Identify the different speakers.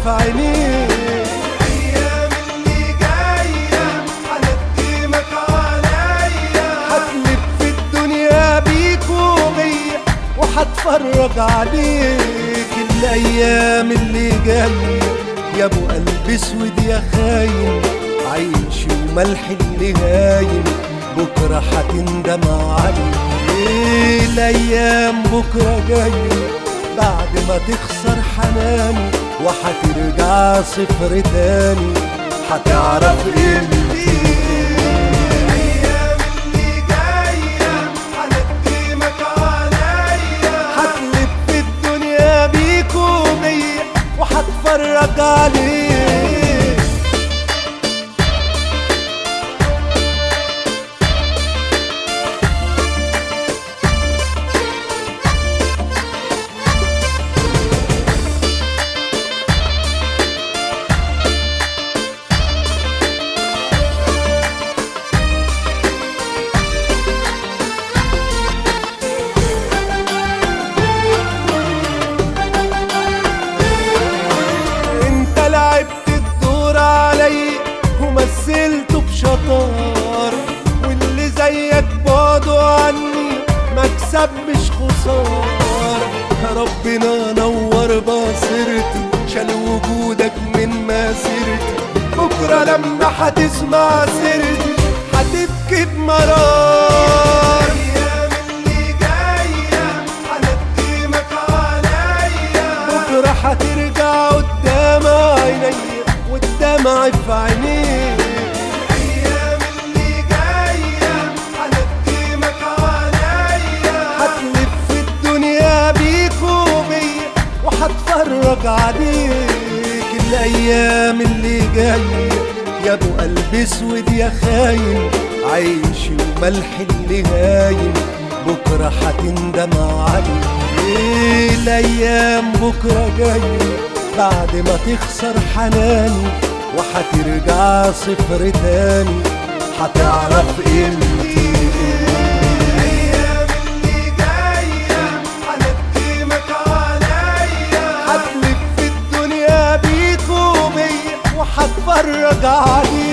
Speaker 1: في عينيك
Speaker 2: الايام اللي جايه هندمك عليا
Speaker 1: هتلف في الدنيا بيك وبيا وهتفرج عليك الايام اللي جايه يا ابو قلب اسود يا خاين عيش وملح اللي هايم بكره هتندم عليك الايام بكره جايه بعد ما تخسر حناني وهترجع صفر تاني هتعرف قيمتي
Speaker 2: الايام اللي جايه هندمك عليا
Speaker 1: هتلف في الدنيا بيك وبيا وهتفرج عليك انت لعبت الدور علي ومثلته بشطار واللي زيك بعده عني مكسب مش خسارة ربنا نور بصيرتي شال وجودك من مسيرتي بكرة لما هتسمع سيرتي هتبكي بمرار
Speaker 2: الايام اللي جايه هندمك عليا
Speaker 1: بكرة هترجع قدام عيني والدمع في عينيك
Speaker 2: الايام اللي جايه هندمك عليا
Speaker 1: هتلف في الدنيا بيك وبيا وهتفرج عليك الايام اللي جايه يا ابو قلب اسود يا خاين عيش وملح اللي هايم بكره هتندم عليك الايام بكره جايه بعد ما تخسر حناني وهترجع صفر تاني هتعرف قيمتي
Speaker 2: الايام اللي جايه هندمك عليا
Speaker 1: هتلف في الدنيا بيك وبيا وهتفرج عليك